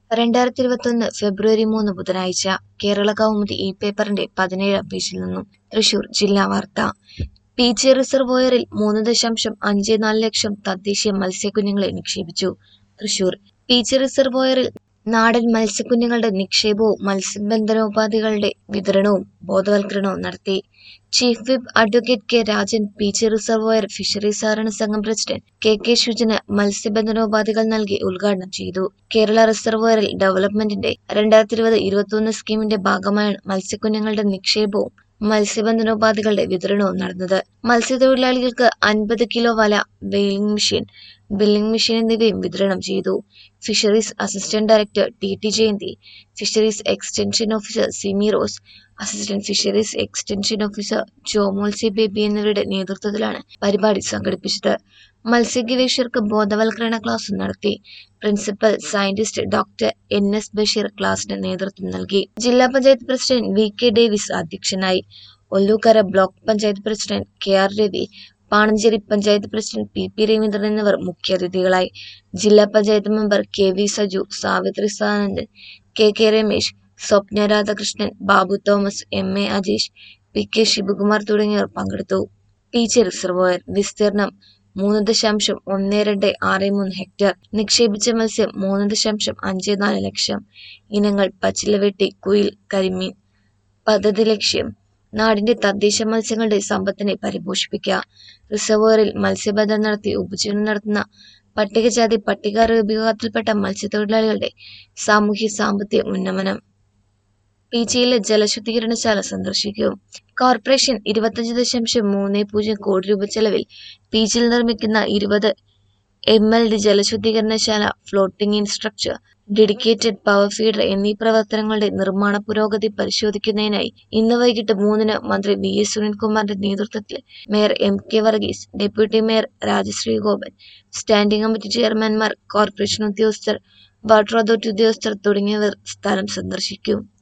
രണ്ടായിരത്തി ഇരുപത്തൊന്ന് ഫെബ്രുവരി മൂന്ന് ബുധനാഴ്ച കേരള കൗമുദി ഈ പേപ്പറിന്റെ പതിനേഴാം പേജിൽ നിന്നും തൃശൂർ ജില്ലാ വാർത്ത പീച്ചി റിസർവോയറിൽ മൂന്ന് ദശാംശം അഞ്ച് നാല് ലക്ഷം തദ്ദേശീയ മത്സ്യക്കുഞ്ഞുങ്ങളെ നിക്ഷേപിച്ചു തൃശൂർ പീച്ചി റിസർവോയറിൽ നാടൻ മത്സ്യക്കുഞ്ഞുങ്ങളുടെ നിക്ഷേപവും മത്സ്യബന്ധനോപാധികളുടെ വിതരണവും ബോധവൽക്കരണവും നടത്തി chief whip advocate K Rajan Peechi reservoir fisheries സഹകരണ സംഘം പ്രസിഡന്റ് കെ കെ ഷുജന് മത്സ്യബന്ധനോപാധികൾ നൽകി ഉദ്ഘാടനം ചെയ്തു കേരള റിസർവോയറിൽ ഡെവലപ്മെന്റിന്റെ രണ്ടായിരത്തി ഇരുപത് ഇരുപത്തിയൊന്ന് സ്കീമിന്റെ ഭാഗമായാണ് മത്സ്യക്കുഞ്ഞുങ്ങളുടെ നിക്ഷേപവും മത്സ്യബന്ധനോപാധികളുടെ വിതരണവും നടന്നത് മത്സ്യത്തൊഴിലാളികൾക്ക് അൻപത് കിലോ വല വെയിലിംഗ് മെഷീൻ ബില്ലിംഗ് മെഷീൻ എന്നിവയും വിതരണം ചെയ്തു fisheries assistant director T T Jayanthi fisheries extension officer Simi Rose assistant fisheries extension officer Jomol C Baby എന്നിവരുടെ നേതൃത്വത്തിലാണ് പരിപാടി സംഘടിപ്പിച്ചത് മത്സ്യഗവേഷകർക്ക് ബോധവൽക്കരണ ക്ലാസ് നടത്തി principal scientist doctor N S Basheer ക്ലാസിന് നേതൃത്വം നൽകി ജില്ലാ panchayat president V K Davis അധ്യക്ഷനായി Ollukkara block panchayat president K R Ravi Pananchery panchayat president P P Raveendran എന്നിവർ മുഖ്യാതിഥികളായി ജില്ലാ panchayat member K V Saju Savithri Sadanandan K K Ramesh Swapna Radhakrishnan Babu Thomas M A Ajeesh P K Sivakumar തുടങ്ങിയവർ പങ്കെടുത്തു പീച്ചി റിസർവോയർ വിസ്തീർണം മൂന്ന് ദശാംശം ഒന്ന് രണ്ട് ആറ് മൂന്ന് ഹെക്ടർ നിക്ഷേപിച്ച മത്സ്യം മൂന്ന് ദശാംശം അഞ്ച് നാല് ലക്ഷം ഇനങ്ങൾ പച്ചിലവെട്ടി കുയിൽ കരിമീൻ പദ്ധതി ലക്ഷ്യം നാടിന്റെ തദ്ദേശ മത്സ്യങ്ങളുടെ സമ്പത്തിനെ പരിപോഷിപ്പിക്കുക റിസർവോയറിൽ മത്സ്യബന്ധനം നടത്തി ഉപജീവനം നടത്തുന്ന പട്ടികജാതി പട്ടികാർഹ വിഭാഗത്തിൽപ്പെട്ട മത്സ്യത്തൊഴിലാളികളുടെ സാമൂഹ്യ സാമ്പത്തിക ഉന്നമനം പീച്ചിയിലെ ജലശുദ്ധീകരണശാല സന്ദർശിക്കും കോർപ്പറേഷൻ ഇരുപത്തഞ്ച് ദശാംശം മൂന്ന് പൂജ്യം കോടി രൂപ ചെലവിൽ പീച്ചിൽ നിർമ്മിക്കുന്ന ഇരുപത് എം എൽ ഡി ജലശുദ്ധീകരണശാല floating infrastructure dedicated power feeder എന്നീ പ്രവർത്തനങ്ങളുടെ നിർമ്മാണ പുരോഗതി പരിശോധിക്കുന്നതിനായി ഇന്ന് വൈകിട്ട് മൂന്നിന് മന്ത്രി വി എസ് സുനിൽകുമാറിന്റെ നേതൃത്വത്തിൽ mayor M K Varghese deputy mayor Rajashree Gopan standing committee ചെയർമാൻമാർ കോർപ്പറേഷൻ ഉദ്യോഗസ്ഥർ വാട്ടർ അതോറിറ്റി ഉദ്യോഗസ്ഥർ തുടങ്ങിയവർ സ്ഥലം സന്ദർശിക്കും